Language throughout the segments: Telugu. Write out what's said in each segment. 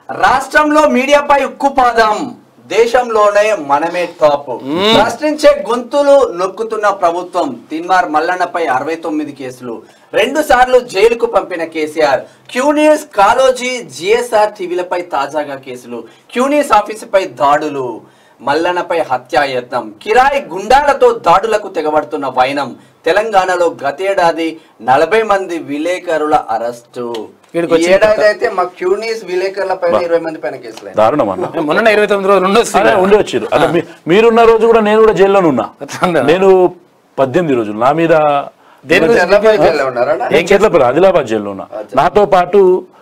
రాష్ట్రంలో మీడియాపై ఉక్కుపాదం దేశంలోనే మనమే టాప్ ప్రశ్నించే గొంతులు నొక్కుతున్న ప్రభుత్వం తిన్మార్ మల్లన్నపై అరవై తొమ్మిది కేసులు రెండు సార్లు జైలుకు పంపిన కేసీఆర్ క్యూన్యూస్ కాలోజీ జిఎస్ఆర్ టీవీలపై తాజాగా కేసులు క్యూన్యూస్ ఆఫీసుపై దాడులు మల్లన్నపై హత్యాయత్నం కిరాయి గుండాలతో దాడులకు తెగబడుతున్న వైనం తెలంగాణలో గతేడాది నలభై మంది విలేకరుల అరెస్టు ఈడికి ఈ వచ్చిన ఏడాది అయితే మా క్యూనీస్ విలేకరుల పైన ఇరవై మంది పైన కేసులు అయినాయి. దారుణం అన్న మొన్న ఇరవై తొమ్మిది రోజులు అదే ఉండొచ్చు ఉండి వచ్చారు అంటే మీ- మీరున్న రోజు కూడా నేను కూడా జైల్లోనే ఉన్నా అట్లా నేను పద్దెనిమిది రోజులు నా మీద దేని గురించి తెల్లపై జైల్లో ఉన్నారా నేను చెట్లపల్లి ఆదిలాబాద్ జైల్లో ఉన్నా నాతో పాటు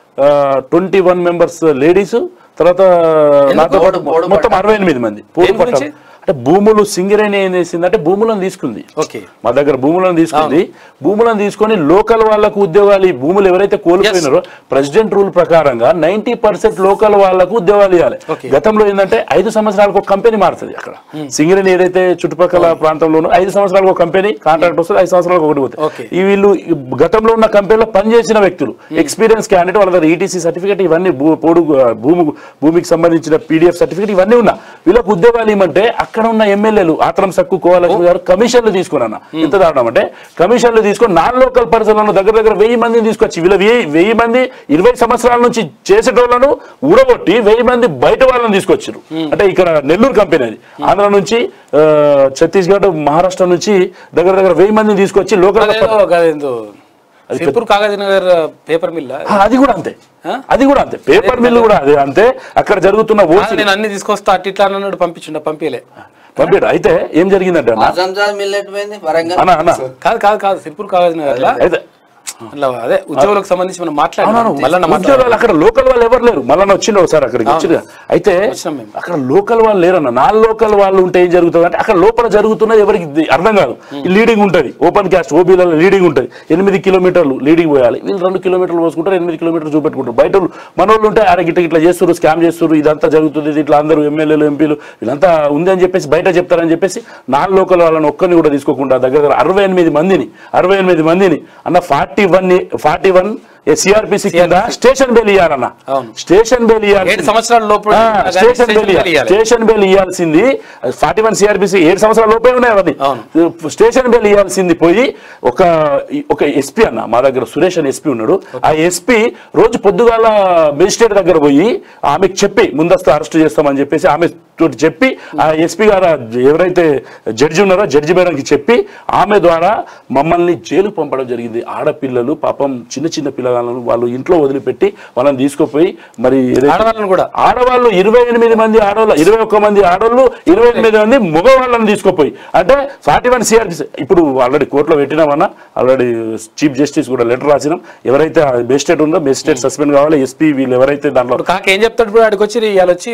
ట్వంటీ వన్ మెంబర్స్ లేడీస్ తర్వాత నాతో పాటు బోడు మొత్తం అరవై ఎనిమిది మంది పూర్వ దేని గురించి? పట్టాలు. అంటే భూములు సింగరేణి ఏం చేసిందంటే భూములను తీసుకుంది ఓకే మా దగ్గర భూములను తీసుకుంది భూములను తీసుకొని లోకల్ వాళ్ళకు ఉద్యోగాలు ఈ భూములు ఎవరైతే కోల్పోయినారో ప్రెసిడెంట్ రూల్ ప్రకారంగా నైన్టీ పర్సెంట్ లోకల్ వాళ్ళకు ఉద్యోగాలు ఇవ్వాలి Okay. గతంలో ఏంటంటే ఐదు సంవత్సరాలకు ఒక కంపెనీ మారుతుంది అక్కడ సింగరేణి ఏదైతే చుట్టుపక్కల ప్రాంతంలోనూ ఐదు సంవత్సరాలకు ఒక కంపెనీ కాంట్రాక్ట్ వస్తుంది ఐదు సంవత్సరాలకు ఒకటి పోతుంది Okay. ఈ వీళ్ళు ఈ గతంలో ఉన్న కంపెనీలో పనిచేసిన వ్యక్తులు ఎక్స్పీరియన్స్ క్యాండిడేట్ వాళ్ళ దగ్గర ఈటీసీ సర్టిఫికేట్ ఇవన్నీ భూ- పోడు భూమి భూమికి సంబంధించిన పీడిఎఫ్ సర్టిఫికేట్ ఇవన్నీ ఉన్నా వీళ్ళకి ఉద్యోగాలు ఇవ్వమంటే అక్కడ ఉన్న ఎమ్మెల్యేలు ఆత్రం సక్కు కోవాలక్ష్మి గారు కమిషన్లు తీసుకున్నా ఎంత దారుణం అంటే కమిషన్లు తీసుకొని నాన్ లోకల్ పర్సన్లను దగ్గర దగ్గర వెయ్యి మందిని తీసుకొచ్చి వీళ్ళ వెయ్యి వెయ్యి మంది ఇరవై సంవత్సరాల నుంచి చేసేటోళ్లను ఊడగొట్టి వెయ్యి మంది బయట వాళ్ళని తీసుకొచ్చారు అంటే ఇక్కడ నెల్లూరు కంపెనీ అది ఆంధ్ర నుంచి ఆ, ఛత్తీస్గఢ్ మహారాష్ట్ర నుంచి దగ్గర దగ్గర వెయ్యి మందిని తీసుకొచ్చి లోకల్ అదేదో అదేందో సిర్పూర్ కాగజ్ నగర్ పేపర్ మిల్ ఆ, అది కూడా అంతే ఆ? అది కూడా అంతే పేపర్ మిల్ కూడా అదే అంతే అక్కడ జరుగుతున్న ఓసీ నేను అన్ని తీసుకొస్తా అట్టి ఇట్లా అన్నాడు పంపించిండ పంపించలే పంపాడు అయితే ఏం జరిగిందంటే అన్న అజంజాద్ మిల్లెట్ పోయింది వరంగల్ అన్న అన్న కాదు కాదు కాదు సిర్పూర్ కాగజ్ నగర్ అయితే అట్లా అదే ఉద్యోగులకు సంబంధించి మనం మాట్లాడాం అవునవును. మళ్ళీ ఉద్యోగాలు అక్కడ లోకల్ వాళ్ళు ఎవరు లేరు మళ్ళీ వచ్చిండు ఒకసారి అక్కడికి వచ్చిండు అయితే వచ్చినాం మేము. అక్కడ లోకల్ వాళ్ళు లేరన్న నా లోకల్ వాళ్ళు ఉంటే ఏం జరుగుతుంది అంటే అక్కడ లోపల జరుగుతున్నది ఎవరికి ఇది అర్థం కాదు లీడింగ్ ఉంటుంది ఓపెన్ క్యాస్ట్ ఓబీలలో లీడింగ్ ఉంటుంది ఎనిమిది కిలోమీటర్లు లీడింగ్ పోయాలి వీళ్ళు రెండు కిలోమీటర్లు పోసుకుంటారు ఎనిమిది కిలోమీటర్లు చూపెట్టుకుంటారు బయట వాళ్ళు- మన వాళ్ళు ఉంటే అరే గిట్ల ఇట్లా చేస్తారు స్కామ్ చేస్తారు ఇదంతా జరుగుతుంది ఇది ఇట్లా అందరూ ఎమ్మెల్యేలు ఎంపీలు వీళ్ళంతా ఉంది అని చెప్పేసి బయట చెప్తారని చెప్పేసి నాన్ లోకల్ వాళ్ళని ఒక్కరిని కూడా తీసుకోకుండా దగ్గర దగ్గర అరవై ఎనిమిది మందిని అరవై ఎనిమిది మందిని అన్న forty one forty one CRPC కింద స్టేషన్ బెల్ ఇవ్వాలన్న అవును. స్టేషన్ బెల్ ఇవ్వాలి ఏడు సంవత్సరాల లోపు ఆ, స్టేషన్ స్టేషన్ బెల్ బెల్ ఇవ్వాలి. స్టేషన్ బెల్ ఇవ్వాల్సింది ఫార్టీ వన్ సిఆర్పిసి ఏడు సంవత్సరాల లోపే ఉన్నాయి అవన్నీ అవును. స్టేషన్ బెల్ ఇవ్వాల్సింది పోయి ఒక ఒక ఎస్పీ అన్న మా దగ్గర సురేష్ అని ఎస్పీ ఉన్నాడు ఆ ఎస్పీ రోజు పొద్దుగాల మెజిస్ట్రేట్ దగ్గర పోయి ఆమెకు చెప్పి ముందస్తు అరెస్ట్ చేస్తామని చెప్పేసి ఆమె తోటి చెప్పి ఆ ఎస్పీ గారు ఆ ఎవరైతే జడ్జి ఉన్నారో జడ్జి మేడంకి చెప్పి ఆమె ద్వారా మమ్మల్ని జైలు పంపడం జరిగింది ఆడపిల్లలు పాపం చిన్న చిన్న పిల్లగాళ్ళను వాళ్ళు ఇంట్లో వదిలిపెట్టి వాళ్ళని తీసుకుపోయి మరి ఏదైతే- ఆడవాళ్ళని కూడా ఆడవాళ్ళు ఇరవై ఎనిమిది మంది ఆడవాళ్ళు ఇరవై ఒక్క మంది ఆడవాళ్ళు ఇరవై ఎనిమిది మంది మగవాళ్ళని తీసుకుపోయి అంటే ఫార్టీ వన్ సిఆర్పి ఇప్పుడు ఆల్రెడీ కోర్టులో పెట్టినామన్నా ఆల్రెడీ చీఫ్ జస్టిస్ కూడా లెటర్ రాసినాం ఎవరైతే మెజిస్ట్రేట్ ఉందో మెజిస్ట్రేట్ సస్పెండ్ కావాలి ఎస్పీ వీళ్ళు ఎవరైతే దాంట్లో ఇప్పుడు కాక ఏం చెప్తాడు ఇప్పుడు ఆడికి వచ్చి ఇవాళ వచ్చి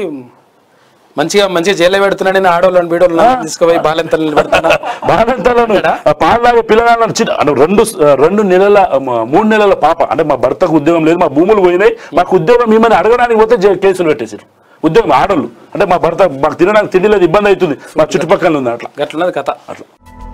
మంచిగా మంచిగా జైల్లో పెడుతున్నాడు నేను ఆడవాళ్ళని బీడోళ్ళని తీసుకుపోయి బాలెంతలు పెడుతున్నా బాలంతలను పాలలాగా పిల్లగాళ్ళను చిన్న అంటే రెండు రెండు నెలల మ- మూడు నెలల పాప అంటే మా భర్తకు ఉద్యోగం లేదు మా భూములు పోయినాయి మాకు ఉద్యోగం మిమ్మల్ని అడగడానికి పోతే జై- కేసులు పెట్టేసారు ఉద్యోగం ఆడోళ్ళు అంటే మా భర్త మాకు తినడానికి తిండి లేదు ఇబ్బంది అవుతుంది మా చుట్టుపక్కల ఉంది అట్లా గట్లున్నది కథ అట్లా